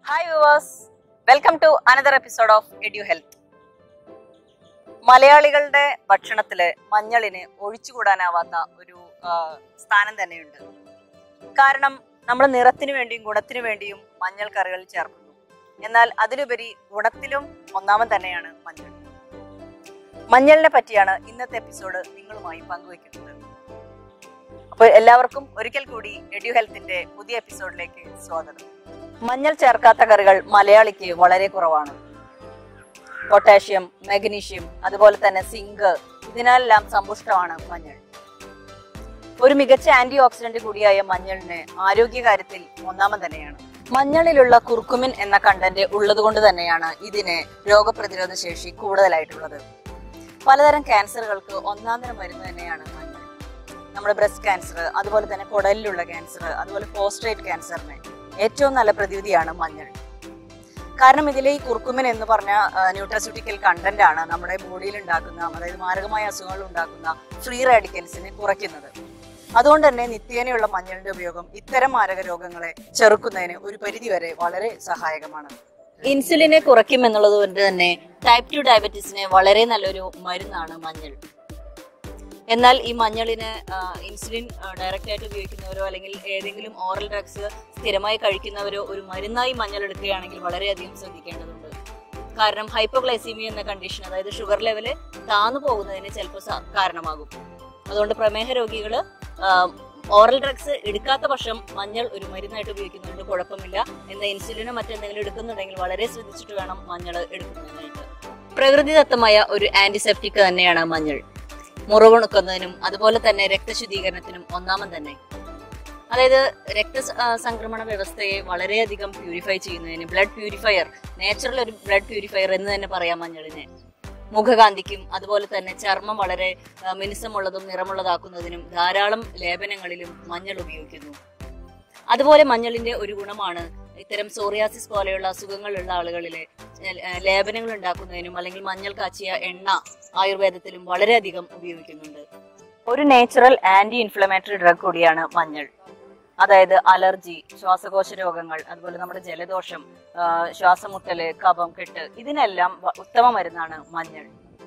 hi viewers welcome to another episode of edu health മലയാളികളുടെ ഭക്ഷണത്തില് മഞ്ഞളിന് ഒഴിച്ചുകൂടാനാവാത്ത ഒരു ആ, സ്ഥാനം തന്നെയുണ്ട് കാരണം നമ്മൾ നിറത്തിന് വേണ്ടിയും ഗുണത്തിന് വേണ്ടിയും മഞ്ഞൾ കറികൾ ചേർക്കുന്നു എന്നാൽ അതിലുപരി ഗുണത്തിലും ഒന്നാമൻ തന്നെയാണ് മഞ്ഞൾ മഞ്ഞളിനെ പറ്റിയാണ് ഇന്നത്തെ എപ്പിസോഡ് നിങ്ങളുമായി പങ്കുവെക്കുന്നത് അപ്പോൾ എല്ലാവർക്കും ഒരിക്കൽ കൂടി എഡ്യു ഹെൽത്തിന്റെ പുതിയ എപ്പിസോഡിലേക്ക് സ്വാഗതം മഞ്ഞൾ ചേർക്കാത്ത കറികൾ മലയാളിക്ക് വളരെ കുറവാണ് പൊട്ടാഷ്യം മാഗ്നീഷ്യം അതുപോലെ തന്നെ സിങ്ക് ഇതിനെല്ലാം സമ്പുഷ്ടമാണ് മഞ്ഞൾ ഒരു മികച്ച ആന്റി ഓക്സിഡന്റ് കൂടിയായ മഞ്ഞളിന് ആരോഗ്യകാര്യത്തിൽ ഒന്നാമൻ തന്നെയാണ് മഞ്ഞളിലുള്ള കുർക്കുമിൻ എന്ന കണ്ടന്റ് ഉള്ളതുകൊണ്ട് തന്നെയാണ് ഇതിന് രോഗപ്രതിരോധ ശേഷി കൂടുതലായിട്ടുള്ളത് പലതരം ക്യാൻസറുകൾക്ക് ഒന്നാന്തരം മരുന്ന് തന്നെയാണ് മഞ്ഞൾ നമ്മുടെ ബ്രസ്റ്റ് ക്യാൻസർ അതുപോലെ തന്നെ കുടലിലുള്ള ക്യാൻസർ അതുപോലെ പോസ്ട്രേറ്റ് ക്യാൻസറിന് ഏറ്റവും നല്ല പ്രതിവിധിയാണ് മഞ്ഞൾ കാരണം ഇതിലെ ഈ കുർക്കുമിൻ എന്ന് പറഞ്ഞ ന്യൂട്രസ്യൂട്ടിക്കൽ കണ്ടന്റ് ആണ് നമ്മുടെ ബോഡിയിൽ ഉണ്ടാക്കുന്ന അതായത് മാരകമായ അസുഖങ്ങൾ ഉണ്ടാക്കുന്ന ഫ്രീ റാഡിക്കൽസിനെ കുറയ്ക്കുന്നത് അതുകൊണ്ട് തന്നെ നിത്യേനയുള്ള മഞ്ഞളിന്റെ ഉപയോഗം ഇത്തരം മാരക രോഗങ്ങളെ ചെറുക്കുന്നതിന് ഒരു പരിധിവരെ വളരെ സഹായകമാണ് ഇൻസുലിനെ കുറയ്ക്കും എന്നുള്ളത് കൊണ്ട് തന്നെ ടൈപ്പ് ടു ഡയബറ്റീസിന് വളരെ നല്ലൊരു മരുന്നാണ് മഞ്ഞൾ എന്നാൽ ഈ മഞ്ഞളിന് ആ, ഇൻസുലിൻ ഡയറക്റ്റ് ആയിട്ട് ഉപയോഗിക്കുന്നവരോ അല്ലെങ്കിൽ ഏതെങ്കിലും ഓറൽ ഡ്രഗ്സ് സ്ഥിരമായി കഴിക്കുന്നവരോ ഒരു മരുന്നായി മഞ്ഞൾ എടുക്കുകയാണെങ്കിൽ വളരെയധികം ശ്രദ്ധിക്കേണ്ടതുണ്ട് കാരണം ഹൈപ്പോഗ്ലൈസീമിയ എന്ന കണ്ടീഷൻ അതായത് ഷുഗർ ലെവല് താന്നു പോകുന്നതിന് ചിലപ്പോൾ സ- കാരണമാകും അതുകൊണ്ട് പ്രമേഹ രോഗികൾ ഓറൽ ഡ്രഗ്സ് എടുക്കാത്ത പക്ഷം മഞ്ഞൾ ഒരു മരുന്നായിട്ട് ഉപയോഗിക്കുന്നുണ്ട് കുഴപ്പമില്ല എന്നാൽ ഇൻസുലിനോ മറ്റെന്തെങ്കിലും എടുക്കുന്നുണ്ടെങ്കിൽ വളരെ ശ്രദ്ധിച്ചിട്ട് വേണം മഞ്ഞൾ എടുക്കുന്നതിനായിട്ട് പ്രകൃതിദത്തമായ ഒരു ആന്റിസെപ്റ്റിക് തന്നെയാണ് മഞ്ഞൾ മുറിവുണക്കുന്നതിനും അതുപോലെ തന്നെ രക്തശുദ്ധീകരണത്തിനും ഒന്നാമൻ തന്നെ അതായത് രക്ത ആ, സംക്രമണ വ്യവസ്ഥയെ വളരെയധികം പ്യൂരിഫൈ ചെയ്യുന്നതിന് ബ്ലഡ് പ്യൂരിഫയർ നാച്ചുറൽ ഒരു ബ്ലഡ് പ്യൂരിഫയർ എന്ന് തന്നെ പറയാം മഞ്ഞളിനെ മുഖകാന്തിക്കും അതുപോലെ തന്നെ ചർമ്മം വളരെ ആ, മിനുസമുള്ളതും നിറമുള്ളതാക്കുന്നതിനും ധാരാളം ലേപനങ്ങളിലും മഞ്ഞൾ ഉപയോഗിക്കുന്നു അതുപോലെ മഞ്ഞളിന്റെ ഒരു ഗുണമാണ് ഇത്തരം സോറിയാസിസ് പോലെയുള്ള അസുഖങ്ങളുള്ള ആളുകളിലെ ഏ, ലേപനങ്ങൾ ഉണ്ടാക്കുന്നതിനും അല്ലെങ്കിൽ മഞ്ഞൾ കാച്ചിയ എണ്ണ ആയുർവേദത്തിലും വളരെയധികം ഉപയോഗിക്കുന്നുണ്ട് ഒരു നേച്ചുറൽ ആന്റി ഇൻഫ്ലമേറ്ററി ഡ്രഗ് കൂടിയാണ് മഞ്ഞൾ അതായത് അലർജി ശ്വാസകോശ രോഗങ്ങൾ അതുപോലെ നമ്മുടെ ജലദോഷം ആ, ശ്വാസമുട്ടല് കഫം കെട്ട് ഇതിനെല്ലാം വ- ഉത്തമ മരുന്നാണ് മഞ്ഞൾ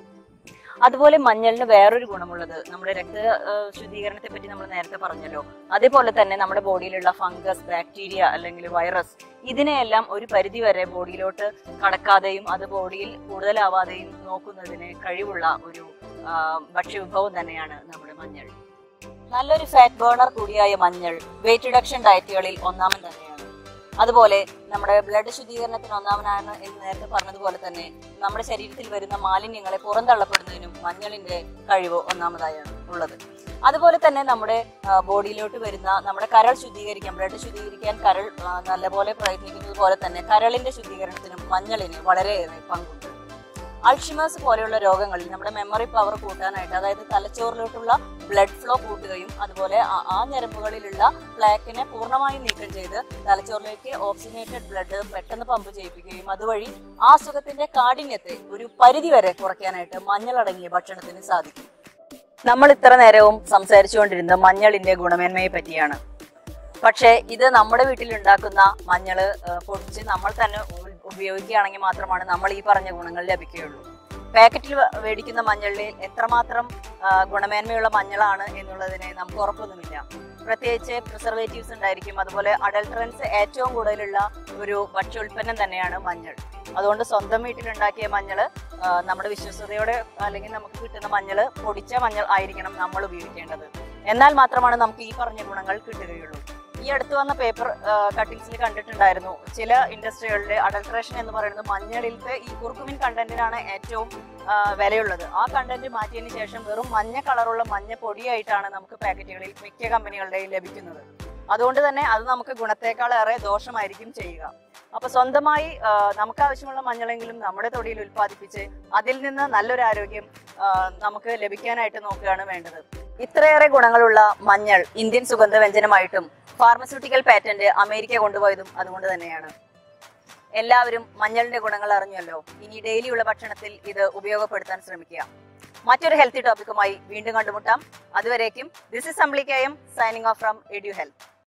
അതുപോലെ മഞ്ഞളിന് വേറൊരു ഗുണമുള്ളത് നമ്മുടെ രക്ത ആ, ശുദ്ധീകരണത്തെ പറ്റി നമ്മൾ നേരത്തെ പറഞ്ഞല്ലോ അതേപോലെ തന്നെ നമ്മുടെ ബോഡിയിലുള്ള ഫംഗസ് ബാക്ടീരിയ അല്ലെങ്കിൽ വൈറസ് ഇതിനെയെല്ലാം ഒരു പരിധി വരെ ബോഡിയിലോട്ട് കടക്കാതെയും അത് ബോഡിയിൽ കൂടുതലാവാതെയും നോക്കുന്നതിന് കഴിവുള്ള ഒരു ആ, ഭക്ഷ്യവിഭവം തന്നെയാണ് നമ്മുടെ മഞ്ഞൾ നല്ലൊരു ഫാറ്റ് ബേണർ കൂടിയായ മഞ്ഞൾ വെയിറ്റ് റിഡക്ഷൻ ഡയറ്റുകളിൽ ഒന്നാമൻ തന്നെയാണ് അതുപോലെ നമ്മുടെ ബ്ലഡ് ശുദ്ധീകരണത്തിന് ഒന്നാമനാണ് എന്ന് നേരത്തെ പറഞ്ഞതുപോലെ തന്നെ നമ്മുടെ ശരീരത്തിൽ വരുന്ന മാലിന്യങ്ങളെ പുറന്തള്ളപ്പെടുന്നതിനും മഞ്ഞളിന്റെ കഴിവ് ഒന്നാമതായാണ് ഉള്ളത് അതുപോലെ തന്നെ നമ്മുടെ ആ, ബോഡിയിലോട്ട് വരുന്ന നമ്മുടെ കരൾ ശുദ്ധീകരിക്കാൻ ബ്ലഡ് ശുദ്ധീകരിക്കാൻ കരൾ ആ, നല്ലപോലെ പ്രയത്നിക്കുന്നത് പോലെ തന്നെ കരളിന്റെ ശുദ്ധീകരണത്തിനും മഞ്ഞളിന് വളരെയേറെ പങ്കുണ്ട് അൾഷിമേഴ്സ് പോലെയുള്ള രോഗങ്ങളിൽ നമ്മുടെ മെമ്മറി പവർ കൂട്ടാനായിട്ട് അതായത് തലച്ചോറിലോട്ടുള്ള ബ്ലഡ് ഫ്ലോ കൂട്ടുകയും അതുപോലെ ആ- ആ ഞരമ്പുകളിലുള്ള പ്ലാക്കിനെ പൂർണ്ണമായും നീക്കം ചെയ്ത് തലച്ചോറിലേക്ക് ഓക്സിജനേറ്റഡ് ബ്ലഡ് പെട്ടെന്ന് പമ്പ് ചെയ്യിപ്പിക്കുകയും അതുവഴി ആ അസുഖത്തിന്റെ കാഠിന്യത്തെ ഒരു പരിധി വരെ കുറയ്ക്കാനായിട്ട് മഞ്ഞളടങ്ങിയ ഭക്ഷണത്തിന് സാധിക്കും നമ്മൾ ഇത്ര നേരവും സംസാരിച്ചുകൊണ്ടിരുന്ന മഞ്ഞളിന്റെ ഗുണമേന്മയെ പറ്റിയാണ് പക്ഷേ ഇത് നമ്മുടെ വീട്ടിൽ ഉണ്ടാക്കുന്ന മഞ്ഞള് ഏഹ്, പൊടിച്ച് നമ്മൾ തന്നെ ഉ- ഉപയോഗിക്കുകയാണെങ്കിൽ മാത്രമാണ് നമ്മൾ ഈ പറഞ്ഞ ഗുണങ്ങൾ ലഭിക്കുകയുള്ളൂ പാക്കറ്റിൽ വ- മേടിക്കുന്ന മഞ്ഞളിൽ എത്രമാത്രം ആ, ഗുണമേന്മയുള്ള മഞ്ഞളാണ് എന്നുള്ളതിന് നമുക്ക് ഉറപ്പൊന്നുമില്ല പ്രത്യേകിച്ച് പ്രിസർവേറ്റീവ്സ് ഉണ്ടായിരിക്കും അതുപോലെ അഡൾട്ടറൻസ് ഏറ്റവും കൂടുതലുള്ള ഒരു ഭക്ഷ്യോൽപ്പന്നം തന്നെയാണ് മഞ്ഞൾ അതുകൊണ്ട് സ്വന്തം വീട്ടിലുണ്ടാക്കിയ മഞ്ഞൾ നമ്മുടെ വിശ്വസതയോടെ അല്ലെങ്കിൽ നമുക്ക് കിട്ടുന്ന മഞ്ഞൾ പൊടിച്ച മഞ്ഞൾ ആയിരിക്കണം നമ്മൾ ഉപയോഗിക്കേണ്ടത് എന്നാൽ മാത്രമാണ് നമുക്ക് ഈ പറഞ്ഞ ഗുണങ്ങൾ കിട്ടുകയുള്ളൂ ഈ അടുത്ത് വന്ന പേപ്പർ കട്ടിങ്സിൽ കണ്ടിട്ടുണ്ടായിരുന്നു ചില ഇൻഡസ്ട്രികളിലെ അഡൾട്രേഷൻ എന്ന് പറയുന്നത് മഞ്ഞളിലത്തെ ഈ കുർക്കുമിൻ കണ്ടന്റിനാണ് ഏറ്റവും ആ, വിലയുള്ളത് ആ കണ്ടന്റ് മാറ്റിയതിന് ശേഷം വെറും മഞ്ഞ കളറുള്ള മഞ്ഞ പൊടിയായിട്ടാണ് നമുക്ക് പാക്കറ്റുകളിൽ മിക്ക കമ്പനികളുടെയും ലഭിക്കുന്നത് അതുകൊണ്ട് തന്നെ അത് നമുക്ക് ഗുണത്തേക്കാളേറെ ദോഷമായിരിക്കും ചെയ്യുക അപ്പൊ സ്വന്തമായി ആ, നമുക്ക് ആവശ്യമുള്ള മഞ്ഞളെങ്കിലും നമ്മുടെ തൊടിയിൽ ഉൽപ്പാദിപ്പിച്ച് അതിൽ നിന്ന് നല്ലൊരു ആരോഗ്യം ആ, നമുക്ക് ലഭിക്കാനായിട്ട് നോക്കുകയാണ് വേണ്ടത് ഇത്രയേറെ ഗുണങ്ങളുള്ള മഞ്ഞൾ ഇന്ത്യൻ സുഗന്ധ വ്യഞ്ജനമായിട്ടും ഫാർമസ്യൂട്ടിക്കൽ പാറ്റന്റ് അമേരിക്ക കൊണ്ടുപോയതും അതുകൊണ്ട് തന്നെയാണ് എല്ലാവരും മഞ്ഞളിന്റെ ഗുണങ്ങൾ അറിഞ്ഞല്ലോ ഇനി ഡെയിലിയുള്ള ഭക്ഷണത്തിൽ ഇത് ഉപയോഗപ്പെടുത്താൻ ശ്രമിക്കുക മറ്റൊരു ഹെൽത്തി ടോപ്പിക്കുമായി വീണ്ടും കണ്ടുമുട്ടാം അതുവരേക്കും ദിസ് ഇസ് അംബ്ലിക്കയം signing off from edu health